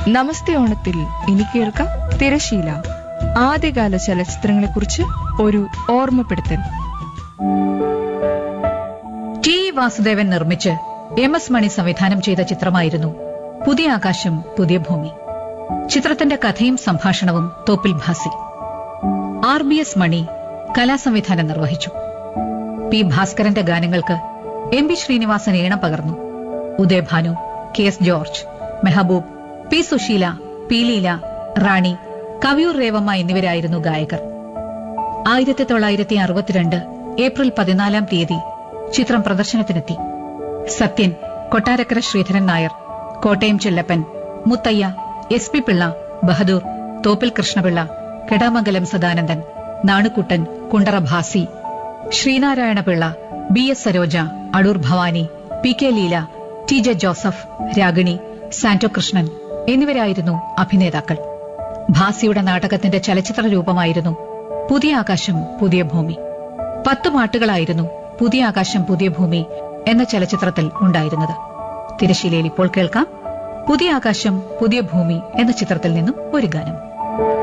നമസ്തേ ഓണത്തിൽ ഇനി കേൾക്കാം തിരശീല ആദ്യകാല ചലച്ചിത്രങ്ങളെക്കുറിച്ച് ഒരു ഓർമ്മപ്പെടുത്തൽ ടി വാസുദേവൻ നിർമ്മിച്ച് എം എസ് മണി സംവിധാനം ചെയ്ത ചിത്രമായിരുന്നു പുതിയ ആകാശം പുതിയ ഭൂമി ചിത്രത്തിന്റെ കഥയും സംഭാഷണവും Thoppil Bhasi R B S Mani കലാസംവിധാനം നിർവഹിച്ചു പി ഭാസ്കരന്റെ ഗാനങ്ങൾക്ക് എം പി ശ്രീനിവാസൻ ഈണം പകർന്നു Udayabhanu K S George Mehboob P Susheela P Leela Rani Kaviyoor Revamma എന്നിവരായിരുന്നു ഗായകർ ആയിരത്തി തൊള്ളായിരത്തി അറുപത്തിരണ്ട് ഏപ്രിൽ പതിനാലാം തീയതി ചിത്രം പ്രദർശനത്തിനെത്തി Sathyan Kottarakkara Sreedharan Nair Kottayam Chellappan Muthaiah S P Pillai Bahadur Thoppil Krishnapillai Kedamangalam Sadanandan Nanukuttan Kundara Bhasi Sreenarayana Pillai B S Saroja Adoor Bhavani P K Leela T J Joseph Ragini Santo Krishnan എന്നിവരായിരുന്നു അഭിനേതാക്കൾ ഭാസിയുടെ നാടകത്തിന്റെ ചലച്ചിത്ര രൂപമായിരുന്നു പുതിയ ആകാശം പുതിയ ഭൂമി പത്ത് പാട്ടുകളായിരുന്നു പുതിയ ആകാശം പുതിയ ഭൂമി എന്ന ചലച്ചിത്രത്തിൽ ഉണ്ടായിരുന്നത് തിരശീലയിൽ ഇപ്പോൾ കേൾക്കാം പുതിയ ആകാശം പുതിയ ഭൂമി എന്ന ചിത്രത്തിൽ നിന്നും ഒരു ഗാനം